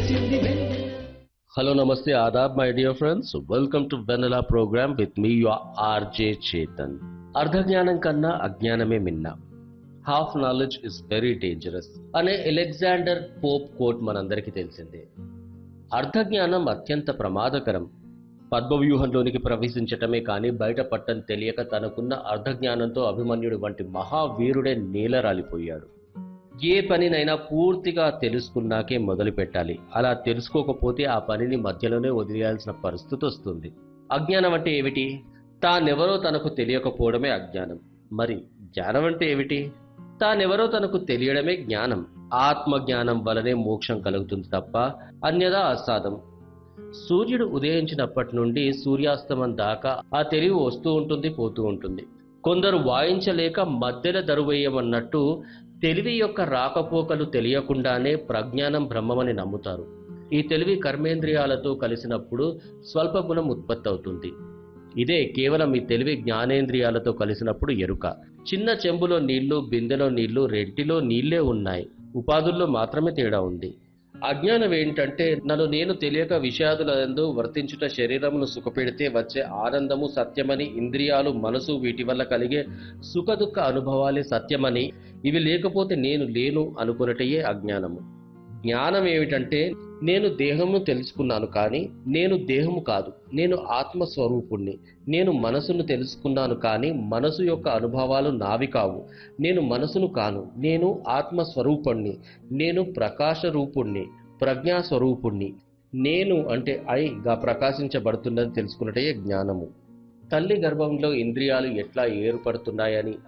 Hello, Namaste, Adab, my dear friends. Welcome to Vanilla program with me, your RJ Chetan. అర్ధజ్ఞానం కన్నా అజ్ఞానమే మిన్న half knowledge is very dangerous అనే Alexander Pope quote మనందరికీ తెలిసిందే అర్ధజ్ఞానం అత్యంత ప్రమాదకరం పద్మవ్యూహంలోనికి ప్రవేశించటమే కానీ బయటపట్టని తెలియక తనకున్న అర్ధజ్ఞానంతో అభిమన్యుడు వంటి మహావీరుడే నీలరాలిపోయాడు ఏ పనినైనా పూర్తిగా తెలుసుకున్నాకే మొదలు పెట్టాలి అలా తెలుసుకోకపోతే ఆ పనిని మధ్యలోనే వదిలేయాల్సిన పరిస్థితి వస్తుంది అజ్ఞానం అంటే ఏమిటి తానెవరో తనకు తెలియకపోవడమే అజ్ఞానం మరి జ్ఞానం అంటే ఏమిటి తానెవరో తనకు తెలియడమే జ్ఞానం ఆత్మ జ్ఞానం వలనే మోక్షం కలుగుతుంది తప్ప అన్యదా అసాధం సూర్యుడు ఉదయించినప్పటి నుండి సూర్యాస్తమం దాకా ఆ తెలివి వస్తూ ఉంటుంది పోతూ ఉంటుంది కొందరు వాయించలేక మధ్యలో దరువేయమన్నట్టు తెలివి యొక్క రాకపోకలు తెలియకుండానే ప్రజ్ఞానం బ్రహ్మమని నమ్ముతారు ఈ తెలివి కర్మేంద్రియాలతో కలిసినప్పుడు స్వల్ప గుణం ఉత్పత్తి అవుతుంది ఇదే కేవలం ఈ తెలివి జ్ఞానేంద్రియాలతో కలిసినప్పుడు ఎరుక చిన్న చెంబులో నీళ్లు బిందెలో నీళ్లు రెంటిలో నీళ్లే ఉన్నాయి ఉపాధుల్లో మాత్రమే తేడా ఉంది అజ్ఞానం ఏంటంటే నన్ను నేను తెలియక విషాదులందు వర్తించుట శరీరమును సుఖపెడితే వచ్చే ఆనందము సత్యమని ఇంద్రియాలు మనసు వీటి వల్ల కలిగే సుఖ దుఃఖ అనుభవాలే సత్యమని ఇవి లేకపోతే నేను లేను అనుకున్నటయే అజ్ఞానము జ్ఞానం ఏమిటంటే నేను దేహమును తెలుసుకున్నాను కానీ నేను దేహము కాదు నేను ఆత్మస్వరూపుణ్ణి నేను మనసును తెలుసుకున్నాను కానీ మనసు యొక్క అనుభవాలు నావి కావు నేను మనసును కాను నేను ఆత్మస్వరూపుణ్ణి నేను ప్రకాశ రూపుణ్ణి ప్రజ్ఞాస్వరూపుణ్ణి నేను అంటే ఐగా ప్రకాశించబడుతున్నది తెలుసుకున్నటే జ్ఞానము తల్లి గర్భంలో ఇంద్రియాలు ఎట్లా ఏర్పడుతున్నాయని